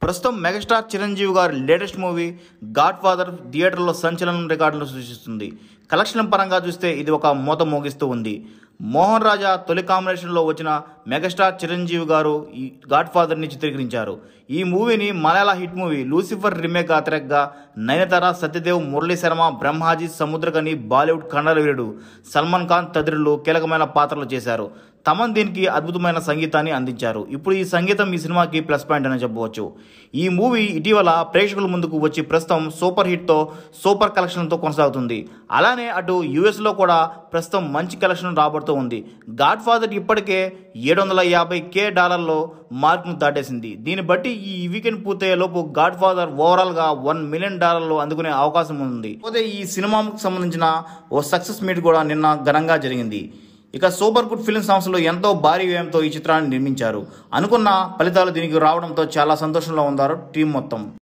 ప్రస్తుతం మెగాస్టార్ చిరంజీవి గారి latest movie God father థియేటర్లో సంచలనం రికార్డులను సృష్టిస్తుంది కలెక్షన్ పరంగా చూస్తే ఇది ఒక మూత మోగిస్తూ ఉంది మోహన్ రాజా తొలి కాంబినేషన్లో వచ్చిన మెగాస్టార్ చిరంజీవి గారు ఈ గాడ్ ఫాదర్ని చిత్రీకరించారు ఈ మూవీని Malayalam hit movie Lucifer remake అతిరేకగా నయనతార సత్యదేవ్ మురళీ శర్మ బ్రహ్మాజీ సముద్రకని బాలీవుడ్ కండల వీరుడు సల్మాన్ ఖాన్ తదితరులు కీలకమైన పాత్రలు చేశారు తమన్ దీనికి అద్భుతమైన సంగీతాన్ని అందించారు ఇప్పుడు ఈ సంగీతం ఈ సినిమాకి ప్లస్ పాయింట్ అని చెప్పవచ్చు ఈ మూవీ ఇటీవల ప్రేక్షకుల ముందుకు వచ్చి ప్రస్తుతం సూపర్ హిట్తో సూపర్ కలెక్షన్తో కొనసాగుతుంది అలానే అటు యుఎస్లో కూడా ప్రస్తుతం మంచి కలెక్షన్ రాబడుతూ ఉంది గాడ్ ఫాదర్ ఇప్పటికే ఏడు వందల యాభై కే డాలర్లో మార్కును దాటేసింది దీన్ని బట్టి ఈ వీకెండ్ పూర్తయ్యే లోపు గాడ్ ఫాదర్ ఓవరాల్గా వన్ మిలియన్ డాలర్లు అందుకునే అవకాశం ఉంది పోతే ఈ సినిమాకు సంబంధించిన ఓ సక్సెస్ మీట్ కూడా నిన్న ఘనంగా జరిగింది ఇక సూపర్ గుడ్ ఫిల్మ్ సంస్థలు ఎంతో భారీ వ్యయంతో ఈ చిత్రాన్ని నిర్మించారు అనుకున్న ఫలితాలు దీనికి రావడంతో చాలా సంతోషంలో ఉన్నారు టీం మొత్తం